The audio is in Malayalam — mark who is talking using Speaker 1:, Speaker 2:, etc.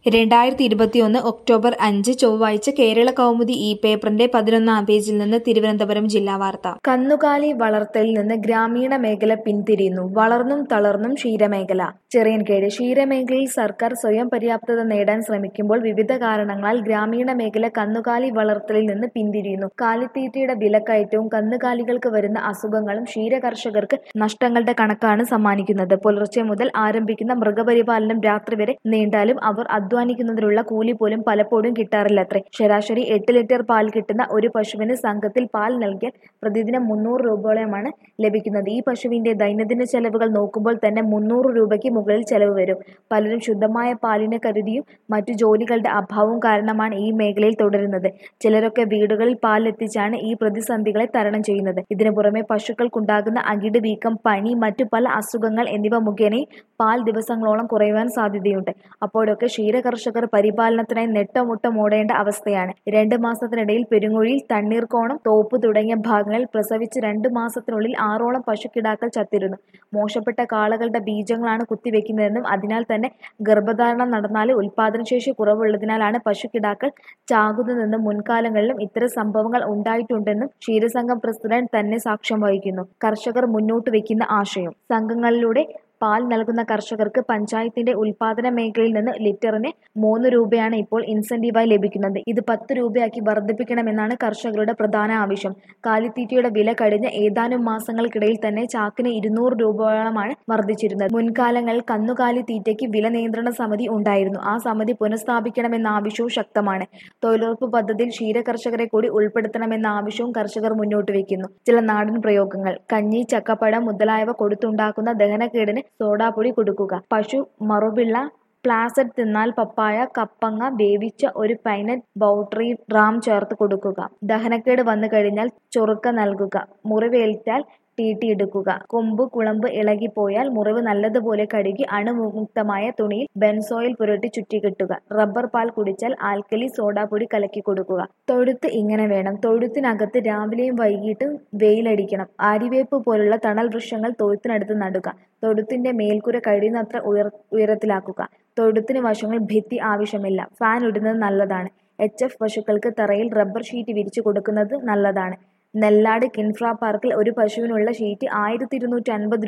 Speaker 1: രണ്ടായിരത്തി ഇരുപത്തിയൊന്ന് ഒക്ടോബർ അഞ്ച് ചൊവ്വാഴ്ച കേരള കൗമുദി ഈ പേപ്പറിന്റെ പതിനൊന്നാം പേജിൽ നിന്ന് തിരുവനന്തപുരം ജില്ലാ വാർത്ത കന്നുകാലി വളർത്തലിൽ നിന്ന് ഗ്രാമീണ മേഖല പിന്തിരിയുന്നു വളർന്നും തളർന്നും ക്ഷീരമേഖല ചെറിയൻകേട് ക്ഷീരമേഖലയിൽ സർക്കാർ സ്വയം പര്യാപ്തത നേടാൻ ശ്രമിക്കുമ്പോൾ വിവിധ കാരണങ്ങളാൽ ഗ്രാമീണ മേഖല കന്നുകാലി വളർത്തലിൽ നിന്ന് പിന്തിരിയുന്നു കാലിത്തീറ്റയുടെ വിലക്കയറ്റവും കന്നുകാലികൾക്ക് വരുന്ന അസുഖങ്ങളും ക്ഷീര കർഷകർക്ക് നഷ്ടങ്ങളുടെ കണക്കാണ് സമ്മാനിക്കുന്നത് പുലർച്ചെ മുതൽ ആരംഭിക്കുന്ന മൃഗപരിപാലനം രാത്രി വരെ നീണ്ടാലും അവർ അധ്വാനിക്കുന്നതിനുള്ള കൂലി പോലും പലപ്പോഴും കിട്ടാറില്ലത്രേ ശരാശരി എട്ട് ലിറ്റർ പാൽ കിട്ടുന്ന ഒരു പശുവിന് സംഘത്തിൽ പാൽ നൽകിയാൽ പ്രതിദിനം മുന്നൂറ് രൂപയോളമാണ് ലഭിക്കുന്നത് ഈ പശുവിന്റെ ദൈനംദിന ചെലവുകൾ നോക്കുമ്പോൾ തന്നെ മുന്നൂറ് രൂപയ്ക്ക് മുകളിൽ ചെലവ് വരും പലരും ശുദ്ധമായ പാലിനെ കരുതിയും മറ്റു ജോലികളുടെ അഭാവവും കാരണമാണ് ഈ മേഖലയിൽ തുടരുന്നത് ചിലരൊക്കെ വീടുകളിൽ പാൽ എത്തിച്ചാണ് ഈ പ്രതിസന്ധികളെ തരണം ചെയ്യുന്നത് ഇതിനു പുറമെ പശുക്കൾക്കുണ്ടാകുന്ന അകിട് വീക്കം പനി മറ്റു പല അസുഖങ്ങൾ എന്നിവ മുഖേനയും പാൽ ദിവസങ്ങളോളം കുറയുവാൻ സാധ്യതയുണ്ട് അപ്പോഴൊക്കെ ക്ഷീര കർഷകർ പരിപാലനത്തിനായി നെട്ടമുട്ടം ഓടേണ്ട അവസ്ഥയാണ് രണ്ട് മാസത്തിനിടയിൽ പെരുങ്ങൊഴിയിൽ തണ്ണീർക്കോണം തോപ്പ് തുടങ്ങിയ ഭാഗങ്ങളിൽ പ്രസവിച്ച് രണ്ട് മാസത്തിനുള്ളിൽ ആറോളം പശുക്കിടാക്കൾ ചത്തിരുന്നു മോശപ്പെട്ട കാളകളുടെ ബീജങ്ങളാണ് കുത്തിവെക്കുന്നതെന്നും അതിനാൽ തന്നെ ഗർഭധാരണം നടന്നാലും ഉൽപാദനശേഷി കുറവുള്ളതിനാലാണ് പശുക്കിടാക്കൾ ചാകുന്നതെന്നും മുൻകാലങ്ങളിലും ഇത്തരം സംഭവങ്ങൾ ഉണ്ടായിട്ടുണ്ടെന്നും ക്ഷീരസംഘം പ്രസിഡന്റ് തന്നെ സാക്ഷ്യം വഹിക്കുന്നു കർഷകർ മുന്നോട്ട് വെക്കുന്ന ആശയം സംഘങ്ങളിലൂടെ പാൽ നൽകുന്ന കർഷകർക്ക് പഞ്ചായത്തിന്റെ ഉൽപാദന മേഖലയിൽ നിന്ന് ലിറ്ററിന് മൂന്ന് രൂപയാണ് ഇപ്പോൾ ഇൻസെന്റീവായി ലഭിക്കുന്നത് ഇത് പത്ത് രൂപയാക്കി വർദ്ധിപ്പിക്കണമെന്നാണ് കർഷകരുടെ പ്രധാന ആവശ്യം കാലിത്തീറ്റയുടെ വില കഴിഞ്ഞ ഏതാനും മാസങ്ങൾക്കിടയിൽ തന്നെ ചാക്കിന് ഇരുന്നൂറ് രൂപയോളമാണ് വർദ്ധിച്ചിരുന്നത് മുൻകാലങ്ങളിൽ കന്നുകാലി തീറ്റയ്ക്ക് വില നിയന്ത്രണ സമിതി ഉണ്ടായിരുന്നു ആ സമിതി പുനഃസ്ഥാപിക്കണമെന്ന ആവശ്യവും ശക്തമാണ് തൊഴിലുറപ്പ് പദ്ധതിയിൽ ക്ഷീര കർഷകരെ കൂടി ഉൾപ്പെടുത്തണമെന്ന ആവശ്യവും കർഷകർ മുന്നോട്ട് വയ്ക്കുന്നു ചില നാടൻ പ്രയോഗങ്ങൾ കഞ്ഞി ചക്കപ്പഴം മുതലായവ കൊടുത്തുണ്ടാക്കുന്ന ദഹനക്കേടിന് സോഡാപ്പൊടി കൊടുക്കുക പശു മറുപിള്ള പ്ലാസഡ് തിന്നാൽ പപ്പായ കപ്പങ്ങ വേവിച്ച ഒരു പൈനറ്റ് ബൗട്ടറി റാം ചേർത്ത് കൊടുക്കുക ദഹനക്കേട് വന്നു കഴിഞ്ഞാൽ ചൊറുക്ക നൽകുക മുറിവേൽറ്റാൽ തീട്ടിയെടുക്കുക കൊമ്പ് കുളമ്പ് ഇളകിപ്പോയാൽ മുറിവ് നല്ലതുപോലെ കഴുകി അണുമുക്തമായ തുണിയിൽ ബെൻസോയിൽ പുരട്ടി ചുറ്റിക്കെട്ടുക റബ്ബർ പാൽ കുടിച്ചാൽ ആൽക്കലി സോഡാപ്പൊടി കലക്കി കൊടുക്കുക തൊഴുത്ത് ഇങ്ങനെ വേണം തൊഴുത്തിനകത്ത് രാവിലെയും വൈകിട്ടും വെയിലടിക്കണം ആര്യവേപ്പ് പോലുള്ള തണൽ വൃക്ഷങ്ങൾ തൊഴുത്തിനടുത്ത് നടുക തൊഴുത്തിന്റെ മേൽക്കുര കഴിയുന്നത്ര ഉയർ ഉയരത്തിലാക്കുക തൊഴുത്തിന് വശങ്ങൾ ഭിത്തി ആവശ്യമില്ല ഫാൻ ഇടുന്നത് നല്ലതാണ് എച്ച് എഫ് പശുക്കൾക്ക് തറയിൽ റബ്ബർ ഷീറ്റ് വിരിച്ചു കൊടുക്കുന്നത് നല്ലതാണ് നെല്ലാട് കിൻഫ്ര പാർക്കിൽ ഒരു പശുവിനുള്ള ഷീറ്റ് ആയിരത്തി ഇരുന്നൂറ്റി അൻപത്